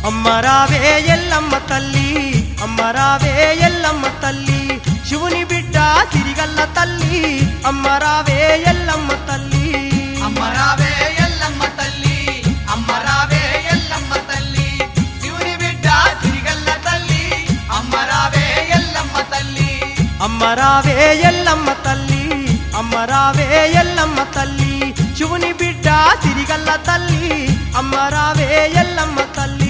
అమ్మరావే ఎల్లమ్మ తల్లి అమ్మరావే ఎల్లమ్మ తల్లి శివుని బిడ్డ సిరిగల్ల తల్లి అమ్మరావే ఎల్లమ్మ తల్లి అమ్మరావే ఎల్లమ్మ తల్లి అమ్మరావే ఎల్లమ్మ తల్లి శివుని బిడ్డ సిరిగల్ల తల్లి అమ్మరావే ఎల్లమ్మ తల్లి అమ్మరావే ఎల్లమ్మ తల్లి అమ్మరావే ఎల్లమ్మ తల్లి శివుని బిడ్డ సిరిగల్ల తల్లి అమ్మరావే ఎల్లమ్మ తల్లి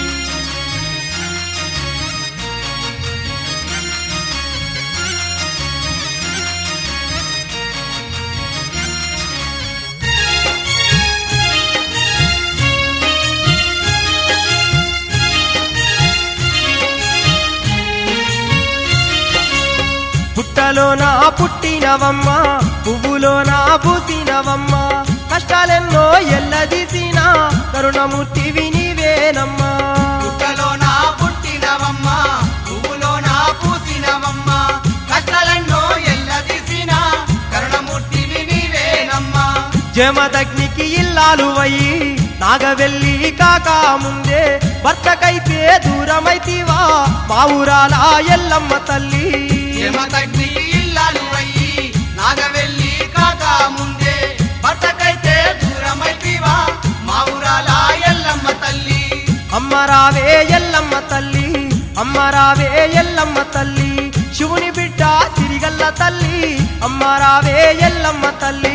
పుట్టలోన పుట్టినవమ్మ పువ్వులోన పూసినవమ్మ కష్టాలెన్నో ఎల్లదీసిన కరుణమూర్తివి నీవేనమ్మా పుట్టలోన పుట్టినవమ్మ పువ్వులోన పూసినవమ్మ కష్టాలెన్నో ఎల్లదీసిన కరుణమూర్తివి నీవేనమ్మా జమదగ్నికి ఇల్లాలు అయి నాగవెల్లి కాక ముందే భర్తకైతే దూరమైతివా మా ఊరాల ఎల్లమ్మ తల్లి యమదగ్ని ఇల్లాలు అయ్యి నాగవెల్లి కాక ముందే భర్తకైతే దూరమైతివా మా ఊరాల ఎల్లమ్మ తల్లి అమ్మరావే ఎల్లమ్మ తల్లి అమ్మరావే ఎల్లమ్మ తల్లి శివుని బిడ్డ సిరిగల్ల తల్లి అమ్మరావే ఎల్లమ్మ తల్లి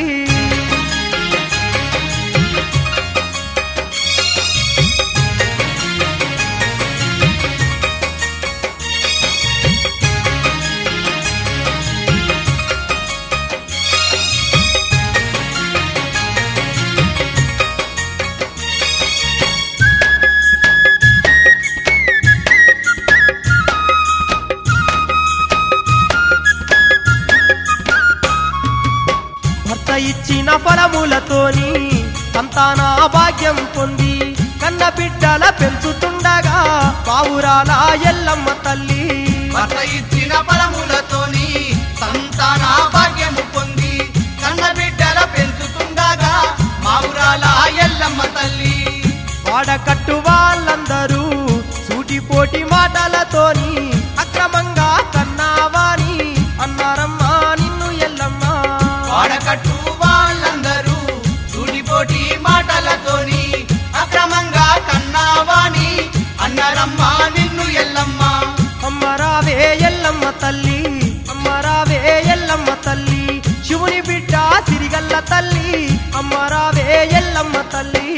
భర్త ఇచ్చిన ఫలములతోని సంతాన భాగ్యం పొంది కన్న బిడ్డల పెంచుతుండగా పావురాల ఎల్లమ్మ తల్లి భర్త ఇచ్చిన ఫలములతోని సంతాన భాగ్యము పొంది కన్న బిడ్డల పెంచుతుండగా మా ఊరాల ఎల్లమ్మ తల్లి వాడకట్టు వాళ్ళందరూ సూటిపోటి మాటలతోని అక్రమంగా కన్నావాని అన్నారమ్మా నిన్ను ఎల్లమ్మ వాడకట్టు వాళ్ళందరూ సూటిపోటి మాటలతోని అక్రమంగా కన్నావాని అన్నరమ్మా నిన్ను ఎల్లమ్మ అమ్మరావే ఎల్లమ్మ తల్లి అమ్మరావే ఎల్లమ్మ తల్లి శివుని బిడ్డ సిరిగల్ల తల్లి అమ్మరావే ఎల్లమ్మ తల్లి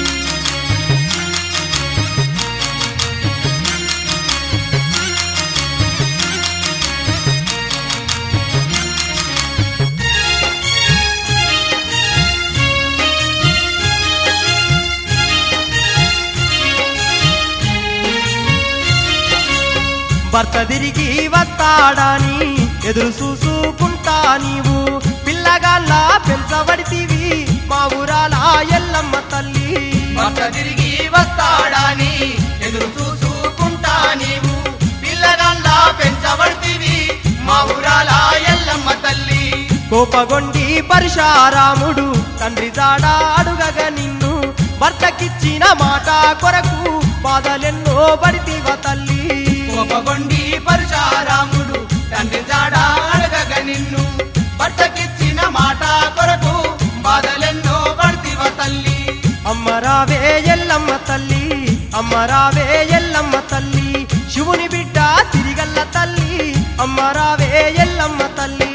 భర్త తిరిగి వస్తాడని ఎదురు చూసుకుంటా నీవు పిల్లగాళ్ళ పెంచబడితివి మా ఊరాల ఎల్లమ్మ తల్లి భర్త తిరిగి వస్తాడని ఎదురు చూసుకుంటా నీవు పిల్లగల్లా పెంచబడితివి మా ఊరాల ఎల్లమ్మ తల్లి కోపగొండి పరశారాముడు తండ్రి జాడ అడుగగా నిన్ను భర్తకిచ్చిన మాట కొరకు బాధలెన్నో పడితివ తల్లి కోపగొండి పరశురాముడు తండ్రి జాడ అడగగ నిన్ను భర్తకిచ్చిన మాట కొరకు బాధలెన్నో పడితివ తల్లి అమ్మరావే ఎల్లమ్మ తల్లి అమ్మరావే ఎల్లమ్మ తల్లి శివుని బిడ్డ సిరిగల్ల తల్లి అమ్మరావే ఎల్లమ్మ తల్లి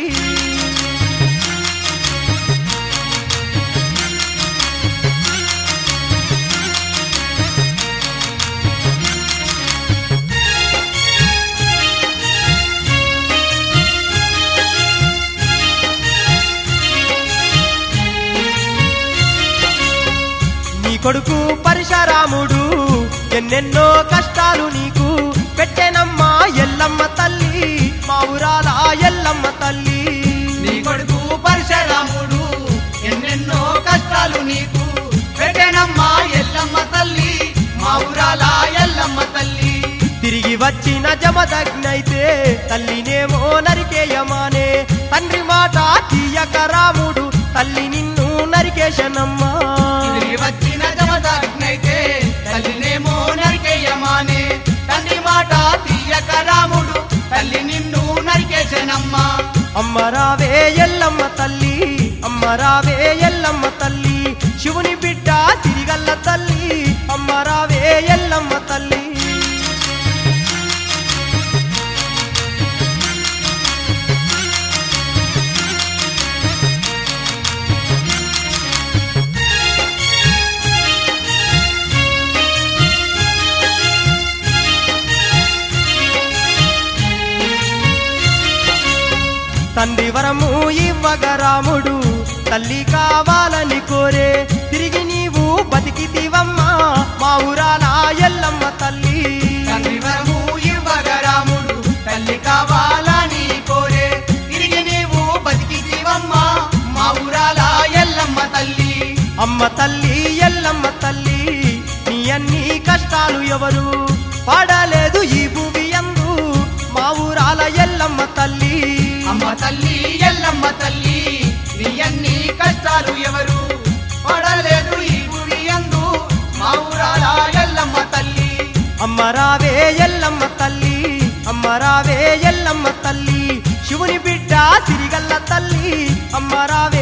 నీ కొడుకు పరశురాముడు ఎన్నెన్నో కష్టాలు నీకు పెట్టెనమ్మా ఎల్లమ్మ తల్లి మా ఊరాల ఎల్లమ్మ తల్లి నీ కొడుకు పరశురాముడు ఎన్నెన్నో కష్టాలు నీకు పెట్టెనమ్మా ఎల్లమ్మ తల్లి మా ఊరాల ఎల్లమ్మ తల్లి తిరిగి వచ్చిన జమదగ్నైతే తల్లినేమో నరికేయమానే తండ్రి మాట తీయక రాముడు తల్లి నిన్ను నరికేశనమ్మా తిరిగి వచ్చిన జమదగ్నైతే తల్లినేమో నరికేయ అమ్మరావే ఎల్లమ్మ తల్లి శివుని బిడ్డ సిరిగల్ల తల్లి అమ్మరావే ఎల్లమ్మ తల్లి తండ్రి వరము ఇవ్వగ రాముడు తల్లి కావాలని కోరే తిరిగి నీవు బతికితివమ్మా మా ఊరాల ఎల్లమ్మ తల్లి తండ్రి వరము ఇవ్వగ రాముడు తల్లి కావాలని కోరే తిరిగి నీవు బతికి జీవమ్మ మా ఊరాల ఎల్లమ్మ తల్లి అమ్మ తల్లి ఎల్లమ్మ తల్లి నీ అన్ని కష్టాలు ఎవరు పాడలేదు ఈ భూమి అందు మా ఊరాల ఎల్లమ్మ తల్లి అమ్మ తల్లి ఎల్లమ్మ తల్లి నీ అన్ని కష్టాలు ఎవరు పడలేదు ఈ భూమి అందు మా ఊరాల ఎల్లమ్మ తల్లి అమ్మరావే ఎల్లమ్మ తల్లి అమ్మరావే ఎల్లమ్మ తల్లి శివుని బిడ్డ సిరిగల్ల తల్లి అమ్మరావే